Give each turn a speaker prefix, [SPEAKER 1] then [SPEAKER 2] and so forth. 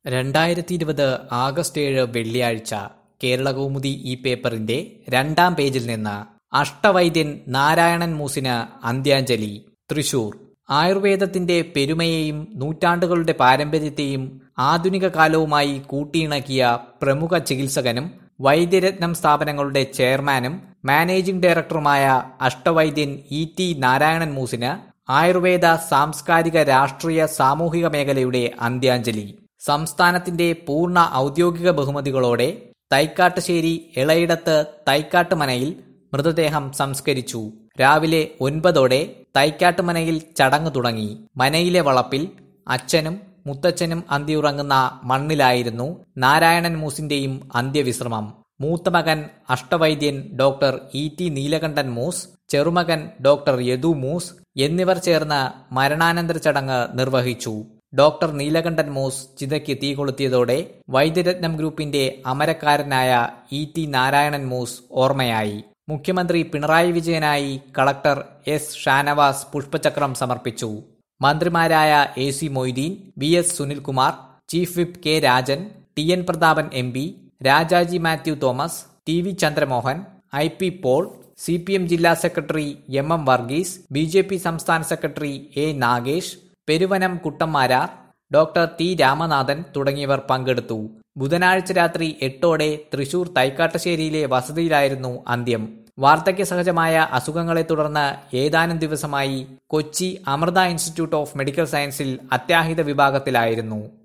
[SPEAKER 1] രണ്ടായിരത്തി ഇരുപത് ആഗസ്റ്റ് ഏഴ് വെള്ളിയാഴ്ച കേരളകൗമുദി ഈ പേപ്പറിന്റെ രണ്ടാം പേജിൽ നിന്ന് അഷ്ടവൈദ്യൻ നാരായണൻ മൂസിന് അന്ത്യാഞ്ജലി തൃശൂർ ആയുർവേദത്തിന്റെ പെരുമയെയും നൂറ്റാണ്ടുകളുടെ പാരമ്പര്യത്തെയും ആധുനിക കാലവുമായി കൂട്ടിയിണക്കിയ പ്രമുഖ ചികിത്സകനും വൈദ്യരത്നം സ്ഥാപനങ്ങളുടെ ചെയർമാനും മാനേജിംഗ് ഡയറക്ടറുമായ അഷ്ടവൈദ്യൻ ഇ ടി നാരായണൻ മൂസിന് ആയുർവേദ സാംസ്കാരിക രാഷ്ട്രീയ സാമൂഹിക മേഖലയുടെ അന്ത്യാഞ്ജലി സംസ്ഥാനത്തിന്റെ പൂർണ്ണ ഔദ്യോഗിക ബഹുമതികളോടെ തൈക്കാട്ടുശ്ശേരി ഇളയിടത്ത് തൈക്കാട്ടുമനയിൽ മൃതദേഹം സംസ്കരിച്ചു രാവിലെ ഒൻപതോടെ തൈക്കാട്ടുമനയിൽ ചടങ്ങ് തുടങ്ങി മനയിലെ വളപ്പിൽ അച്ഛനും മുത്തച്ഛനും അന്തിയുറങ്ങുന്ന മണ്ണിലായിരുന്നു നാരായണൻ മൂസിന്റെയും അന്ത്യവിശ്രമം മൂത്തമകൻ അഷ്ടവൈദ്യൻ doctor E T Neelakantan Moos ചെറുമകൻ ഡോക്ടർ യദു മൂസ് എന്നിവർ ചേർന്ന് മരണാനന്തര ചടങ്ങ് നിർവഹിച്ചു ഡോക്ടർ നീലകണ്ഠൻ മൂസ് ചിതയ്ക്ക് തീ കൊളുത്തിയതോടെ വൈദ്യരത്നം ഗ്രൂപ്പിന്റെ അമരക്കാരനായ ഇ ടി നാരായണൻ മൂസ് ഓർമ്മയായി മുഖ്യമന്ത്രി പിണറായി വിജയനായി കളക്ടർ എസ് ഷാനവാസ് പുഷ്പചക്രം സമർപ്പിച്ചു മന്ത്രിമാരായ A C Moideen V S Sunilkumar chief whip K Rajan T N Prathapan M P Rajaji Mathew Thomas T V Chandramohan I P Paul C P M ജില്ലാ secretary M M Varghese B J P സംസ്ഥാന secretary A Nagesh Peruvanam Kuttamarar doctor T Ramanathan തുടങ്ങിയവർ പങ്കെടുത്തു ബുധനാഴ്ച രാത്രി എട്ടോടെ തൃശൂർ തൈക്കാട്ടുശ്ശേരിയിലെ വസതിയിലായിരുന്നു അന്ത്യം വാർദ്ധക്യ സഹജമായ അസുഖങ്ങളെ തുടർന്ന് ഏതാനും ദിവസമായി Kochi Amrita institute of medical സയൻസിൽ അത്യാഹിത വിഭാഗത്തിലായിരുന്നു